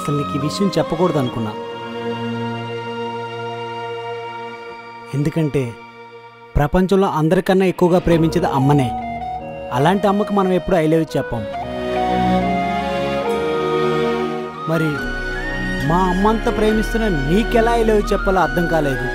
అసలు నీకు ఈ విషయం చెప్పకూడదు అనుకున్నా ఎందుకంటే ప్రపంచంలో అందరికన్నా ఎక్కువగా ప్రేమించేది అమ్మనే అలాంటి అమ్మకు మనం ఎప్పుడు ఐ లవ్ చెప్పాం మరి మా అమ్మ అంత ప్రేమిస్తున్న నీకెలా ఐ లవ్ చెప్పాలో అర్థం కాలేదు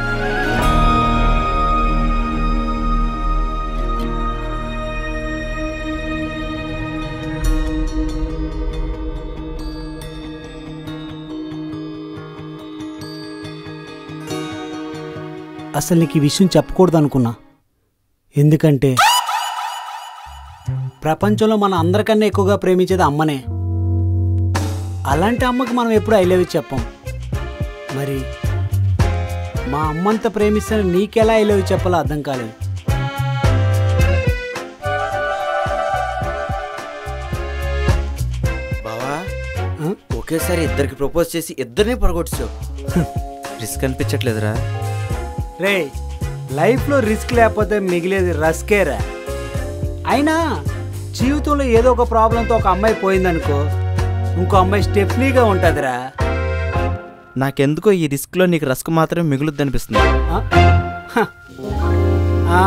అసలు నీకు ఈ విషయం చెప్పకూడదు అనుకున్నా ఎందుకంటే ప్రపంచంలో మన అందరికన్నా ఎక్కువగా ప్రేమించేది అమ్మనే అలాంటి అమ్మకి మనం ఎప్పుడు ఐ లవ్ చెప్పం మరి మా అమ్మంత ప్రేమిస్తున్న నీకెలా ఐ లవ్ చెప్పాలో అర్థం కాలేదు బావా ఆ? ఒకేసారి ఇద్దరికి ప్రపోజ్ చేసి ఇద్దరిని పడగొట్టావు రిస్క్ అనిపించట్లేదురా రే లైఫ్లో రిస్క్ లేకపోతే మిగిలేది రస్కేరా అయినా జీవితంలో ఏదో ఒక ప్రాబ్లంతో ఒక అమ్మాయి పోయిందనుకో ఇంకో అమ్మాయి స్టెఫ్నీగా ఉంటుందిరా నాకెందుకో ఈ రిస్క్ లో నీకు రస్క్ మాత్రమే మిగులుద్ది అనిపిస్తుంది ఆ? హ. ఆ.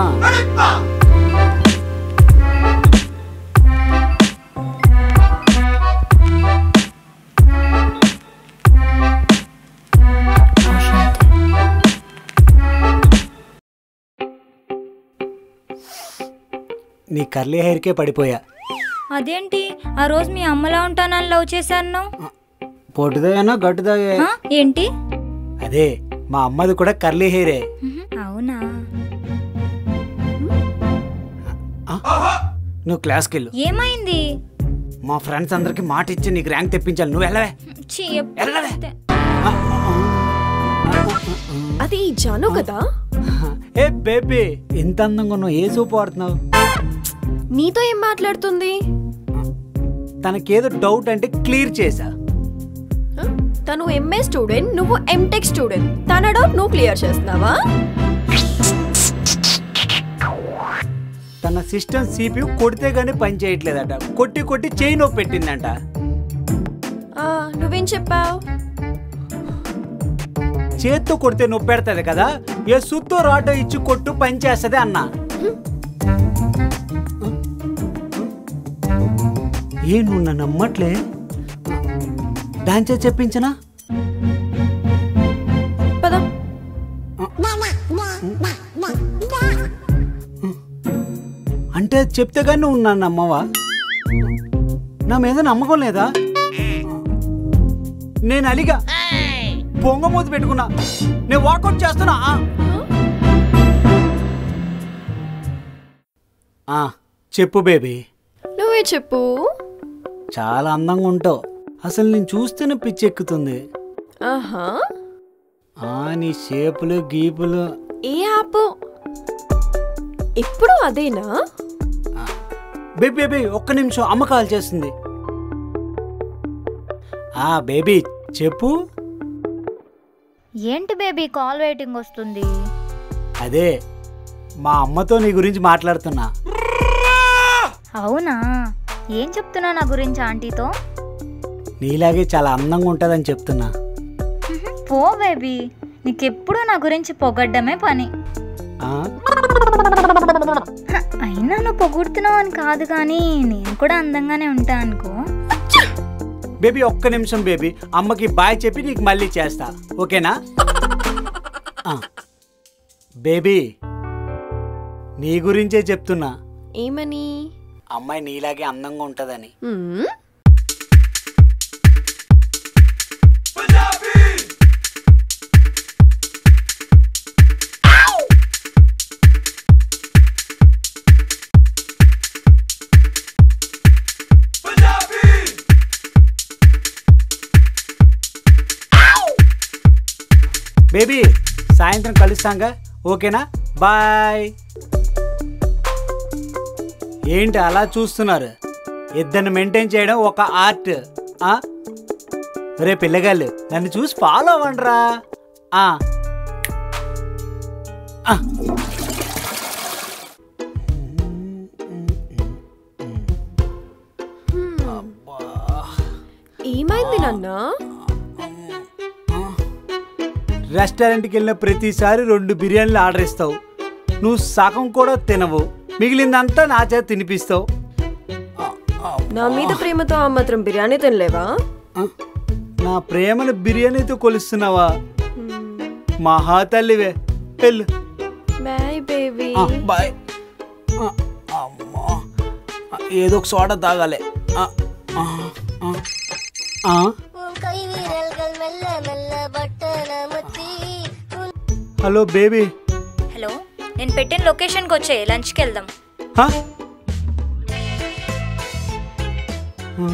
నీ కర్లీ హెయిర్కే పడిపోయా అదేంటి ఆ రోజు మీ అమ్మలా ఉంటానని లవ్ చేశాను పొట్టుదయనా గట్టుదయ ఏంటి అదే మా అమ్మది కూడా కర్లీ హెయిరే అవునా నువ్వు క్లాస్కి వెళ్ళు ఏమైంది మా ఫ్రెండ్స్ అందరికి మాట ఇచ్చి నీకు ర్యాంక్ తెప్పించాలి నువ్వు వెళ్ళవే ఛీ, ఎప్పుడు వెళ్ళవే. అంతే. అది జాను కదా ఏ బేబీ ఎంత అందంగా ఉన్నావు ఏ సూపు వాడుతున్నావు నీతో ఏం మాట్లాడుతుంది తనకేదో డౌట్ అంటే క్లియర్ చేసా హ? తను ఎంఏ స్టూడెంట్ నువ్వు ఎంటెక్ స్టూడెంట్ తన డౌట్ నువ్వు క్లియర్ చేస్తున్నావా తన సిస్టమ్ సిపియు కొడితే గానీ పని చేయట్లేదట కొట్టి కొట్టి చేయి నొప్పి పెట్టిందంట ఆ, నువ్వేం చెప్పావు చేత్తో కొడితే నొప్పి పెడతది కదా ఏ సుత్తో రాటో ఇచ్చి కొట్టు పని చేస్తుంది అన్న ఏ నువ్వు నన్ను నమ్మట్లే డాన్స్ చెప్పించనా పద అంటే అది చెప్తే కానీ నువ్వు నన్ను నమ్మవా నా మీద నమ్మకం లేదా నేను అలిగా పొంగమూతి పెట్టుకున్నా నేను వాకౌట్ చేస్తున్నా ఆ, చెప్పు బేబీ నువ్వే చెప్పు చాలా అందంగా ఉంటావు అసలు నేను చూస్తేనే పిచ్చెక్కుతుంది ఆహా ఆ నీ షేపులు గీపులు ఏ యాప్ ఎప్పుడు అదేనా బేబీ బేబీ ఒక్క నిమిషం అమ్మ కాల్ చేస్తుంది ఆ బేబీ చెప్పు ఏంటి బేబీ కాల్ వెయిటింగ్ వస్తుంది అదే మా అమ్మతో నీ గురించి మాట్లాడుతున్నా అవునా ఏం చెప్తున్నా నా గురించి ఆంటీతో నీలాగే చాలా అందంగా ఉంటుందని చెప్తున్నా పో బేబీ నీకెప్పుడు నా గురించి పొగడ్డమే పని ఆ? హ, అయినా నువ్వు పొగుడుతున్నావు అని కాదు కానీ నేను కూడా అందంగానే ఉంటా అనుకో బేబీ ఒక్క నిమిషం బేబీ అమ్మకి బాయ్ చెప్పి నీకు మళ్ళీ చేస్తా ఓకేనా ఆ. బేబీ నీ గురించే చెప్తున్నా ఏమని అమ్మాయి నీలాగే అందంగా ఉంటుందని హ్మ్? బేబీ సాయంత్రం కలుస్తాంగా ఓకేనా బాయ్ ఏంటి అలా చూస్తున్నారు ఇద్దరిని మెయింటైన్ చేయడం ఒక ఆర్ట్ ఆ? రే పిల్లగాళ్ళు నన్ను చూసి ఫాలో అవ్వండిరా ఆ. ఆ. ఏమైంది ఏమైంది నాన్న రెస్టారెంట్కి వెళ్ళిన ప్రతిసారి రెండు బిర్యానీలు ఆర్డర్ ఇస్తావు నువ్వు సగం కూడా తినవు మిగిలిందంతా నా చేత తినిపిస్తావు నా మీద ప్రేమతో ఆ మాత్రం బిర్యానీ తినలేవా ఆ, నా ప్రేమను బిర్యానీతో కొలుస్తున్నావా మహా తల్లివే వెళ్ళు బాయ్ బేబీ ఆ, బాయ్ ఆ, అమ్మా ఆ, ఏదో ఒక సోడా తాగాలి ఆ, ఆ, ఆ. ఆ, உன் கை வீரல்கள் மெல்ல மெல்ல பட்டனமுத்தி உன் హలో బేబీ హలో నేను పెట్టిన లొకేషన్కి వచ్చే లంచ్కి వెళ్దాం హా? ఆ.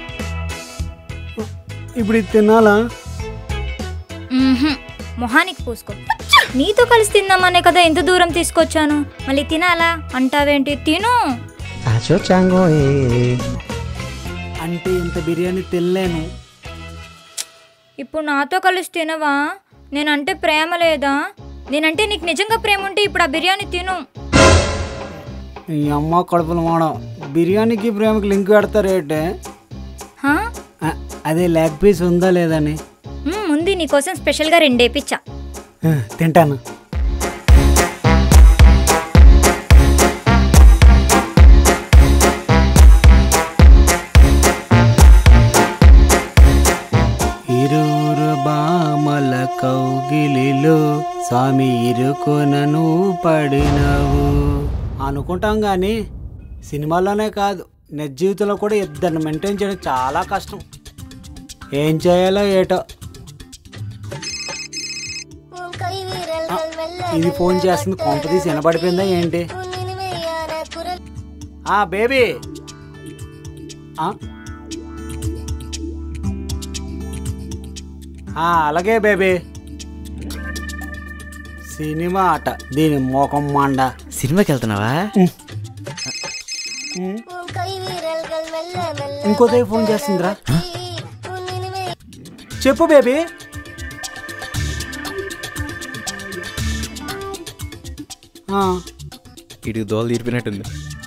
ఇప్పుడు ఇది తినాలా మ్మ్హ్మ్. మొహానికి పూసుకో నీతో కలిసి తిందామనే కదా ఎంత దూరం తీసుకొచ్చాను మళ్ళీ తినాలా అంటావేంటి తిను అంటే ఇంత బిర్యానీ తినలేను ఇప్పుడు నాతో కలిసి తినవా నేనంటే ప్రేమ లేదా నేనంటే నీకు నిజంగా ప్రేమ ఉంటే ఇప్పుడు ఆ బిర్యానీ తిను ఈ అమ్మ కడుపులు మాడం బిర్యానీకి ప్రేమకి లింక్ పెడతారేంటే హా? ఆ, అదే లెగ్ పీస్ ఉందా లేదని మ్మ్, ఉంది నీకోసం స్పెషల్గా రెండేపిచ్చా ఆ, తింటాను ఇరువురు బామల కౌగిలిలో స్వామి ఇరుకొనను పడినవు అనుకుంటాం కానీ సినిమాలోనే కాదు నిజ జీవితంలో కూడా ఇద్దరిని మెయింటైన్ చేయడం చాలా కష్టం ఏం చేయాలో ఏటో உன் கை வீரல்கள் மெல்ல ఇది ఫోన్ చేస్తుంది కొంప తీసి వినపడిపోయిందా ఏంటి உன் இனிமையான குரல் ఆ బేబీ ఆ? ఆ, అలాగే బేబీ సినిమా ఆట దీని మోకం మాండ సినిమాకి వెళ్తున్నావా உன் கை வீரல்கள் மெல்ல மெல்ல ఇంకోదే ఫోన్ చేస్తుందిరా உன் இனிமை చెప్పు బేబీ ఆ, ఇడికి దోలు తీరిపోయినట్టుంది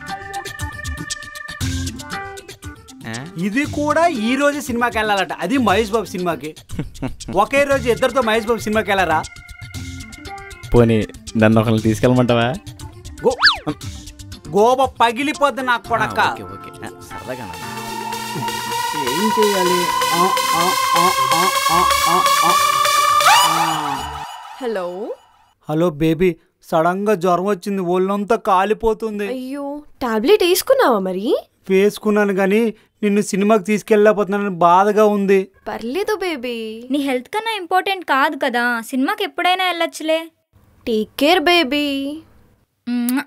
ఆ? ఇది కూడా ఈ రోజు సినిమాకి వెళ్ళాలట అది మహేష్ బాబు సినిమాకి ఒకే రోజు ఇద్దరితో మహేష్ బాబు సినిమాకి వెళ్ళారా పోనీ నన్ను ఒకరిని తీసుకెళ్ళమంటావా గో గోబ పగిలిపోద్ది నాకు కొడక ఓకే ఓకే ఆ, సరదాగా అన్నా. ఏం చేయాలి ఆ, ఆ, ఆ, ఆ, ఆ, ఆ, ఆ. ఆ. హలో హలో బేబీ సడన్ గా జ్వరం వచ్చింది ఒళ్ళంతా కాలిపోతుంది అయ్యో టాబ్లెట్ వేసుకున్నావా మరి వేసుకున్నాను కానీ నిన్ను సినిమాకి తీసుకెళ్ళలేకపోతున్నానని బాధగా ఉంది పర్లేదు బేబీ నీ హెల్త్ కన్నా ఇంపార్టెంట్ కాదు కదా సినిమాకి ఎప్పుడైనా వెళ్ళొచ్చులే టేక్ కేర్ బేబీ మ్మ్.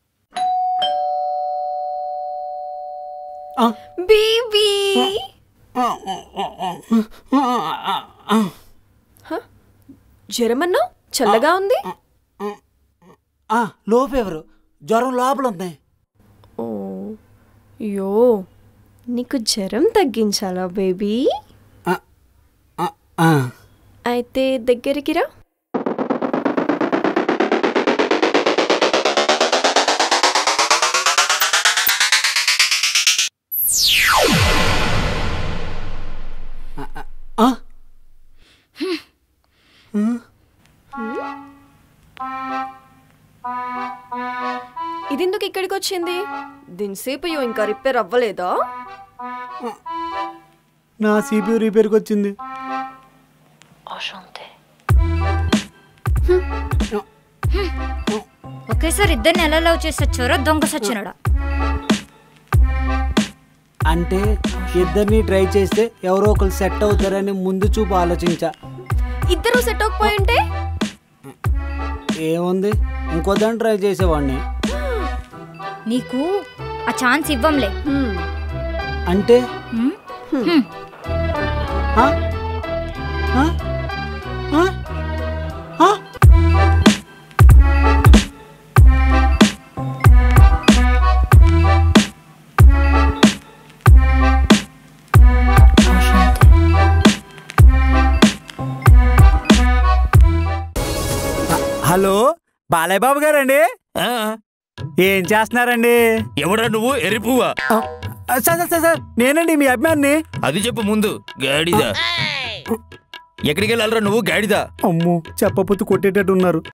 ఆ, బేబీ జ్వరమన్నా చల్లగా ఉంది ఆ, లో ఫీవర్ జ్వరం లోపల ఉంది ఓ అయ్యో నీకు జ్వరం తగ్గించాలా బేబీ ఆ, ఆ, ఆ. అయితే దగ్గరికి రా ఆ? ఇది ఎందుకు ఇక్కడికి వచ్చింది దీనిసేపు అయ్యో ఇంకా రిపేర్ అవ్వలేదా నా సిపియు రిపేర్కి వచ్చింది ఒకేసారి ఇద్దరిని ఎలా లవ్ చేసి వచ్చారో దొంగ సచ్చినడా అంటే ఇద్దరిని ట్రై చేస్తే ఎవరో ఒకరు సెట్ అవుతారని ముందు చూపు ఆలోచించా ఇద్దరు సెట్ అవ్వకపోయి ఉంటే ఏముంది ఇంకో దాన్ని ట్రై చేసేవాడిని నీకు ఆ ఛాన్స్ ఇవ్వంలే హ్మ్. అంటే మ్మ్? హ్మ్. ఆ? ఆ? ఆ? ఆ? హలో బాలయ్య బాబు గారండి ఆ, ఏం చేస్తున్నారండి ఎవడా నువ్వు ఎరిపువా సార్ సార్, సార్ సార్ నేనండి మీ అభిమాన్ని అది చెప్పు ముందు గాడిదా ఎక్కడికి వెళ్ళాలరా నువ్వు గాడిదా అమ్మో చెప్పపోతే కొట్టేటట్టు ఉన్నారు